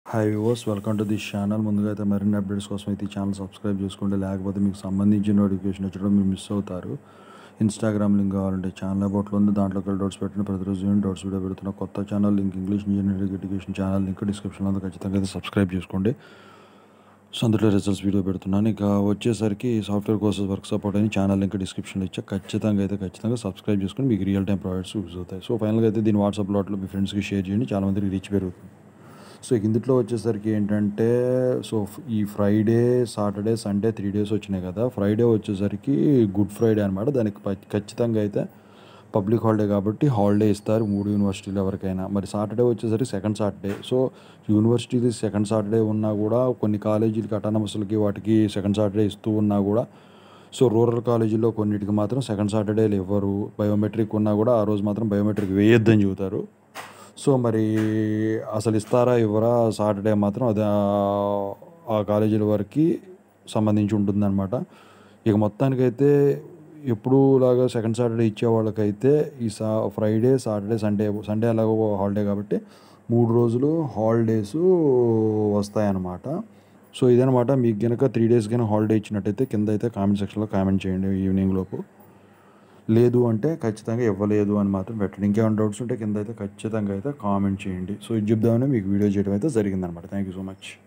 hi viewers welcome to this channel ముందుగా అయితే మరిన్ని అప్డేట్స్ కోసం అయితే ఈ ఛానల్ సబ్స్క్రైబ్ చేసుకోండి లేకపోతే మీకు సంబంధించిన నోటిఫికేషన్ వచ్చడం మీరు మిస్ అవుతారు ఇన్స్టాగ్రామ్ లింక్ కావాలంటే ఛానల్ అబౌట్లో ఉంది దాంట్లోకి వెళ్ళి డౌట్స్ పెట్టండి ప్రతిరోజు నేను డౌట్స్ వీడియో పెడుతున్న కొత్త channel link English engineering education channel link డిస్క్రిప్షన్లో ఉంది ఖచ్చితంగా అయితే సబ్స్క్రైబ్ చేసుకోండి సో అందులో రిజల్ట్స్ వీడియో పెడుతున్నాను ఇక వచ్చేసరికి సాఫ్ట్వేర్ కోర్సెస్ వర్క్ సపోర్ట్ అని ఛానల్ లింక్ డిస్క్రిప్షన్లో ఇచ్చా ఖచ్చితంగా అయితే ఖచ్చితంగా సబ్స్క్రైబ్ చేసుకొని మీకు రియల్ టైం ప్రాజెక్ట్స్ యూజ్ అవుతాయి సో ఫైనల్గా అయితే దీని వాట్సాప్ లాట్లో మీ ఫ్రెండ్స్కి షేర్ చేయండి చాలా మందికి రీచ్ పెరుగుతుంది సో ఇందులో వచ్చేసరికి ఏంటంటే సో ఈ Friday Saturday Sunday three days వచ్చినాయి కదా ఫ్రైడే వచ్చేసరికి గుడ్ ఫ్రైడే అనమాట దానికి ప- ఖచ్చితంగా అయితే పబ్లిక్ హాలిడే కాబట్టి హాలిడే ఇస్తారు మూడు యూనివర్సిటీలు ఎవరికైనా మరి సాటర్డే వచ్చేసరికి సెకండ్ సాటర్డే సో యూనివర్సిటీది సెకండ్ సాటర్డే ఉన్నా కూడా కొన్ని కాలేజీలకి అటానమస్లకి వాటికి సెకండ్ సాటర్డే ఇస్తూ ఉన్నా కూడా సో రూరల్ కాలేజీలో కొన్నిటికి మాత్రం సెకండ్ సాటర్డేలు ఇవ్వరు బయోమెట్రిక్ ఉన్నా కూడా ఆ రోజు మాత్రం బయోమెట్రిక్ వేయొద్దని చెబుతారు సో మరి అసలు ఇస్తారా ఇవ్వరా సాటర్డే మాత్రం అది ఆ- ఆ కాలేజీల వరకు సంబంధించి ఉంటుందన్నమాట ఇక మొత్తానికైతే ఎప్పుడు లాగా సెకండ్ సాటర్డే ఇచ్చే వాళ్ళకైతే ఈ సా ఫ్రైడే సాటర్డే సండే సండే అలాగో హాలిడే కాబట్టి మూడు రోజులు హాలిడేస్ వస్తాయన్నమాట సో ఇదనమాట మీకు కనుక త్రీ డేస్ కనుక హాలిడే ఇచ్చినట్టయితే కింద అయితే కామెంట్ సెక్షన్లో కామెంట్ చేయండి ఈవినింగ్ లోపు లేదు అంటే ఖచ్చితంగా ఇవ్వలేదు అని మాత్రం పెట్టండి ఇంకేమైనా డౌట్స్ ఉంటే కింద అయితే ఖచ్చితంగా అయితే కామెంట్ చేయండి సో ఇది చెప్దామని మీకు వీడియో చేయడం అయితే జరిగిందనమాట థ్యాంక్ యూ సో మచ్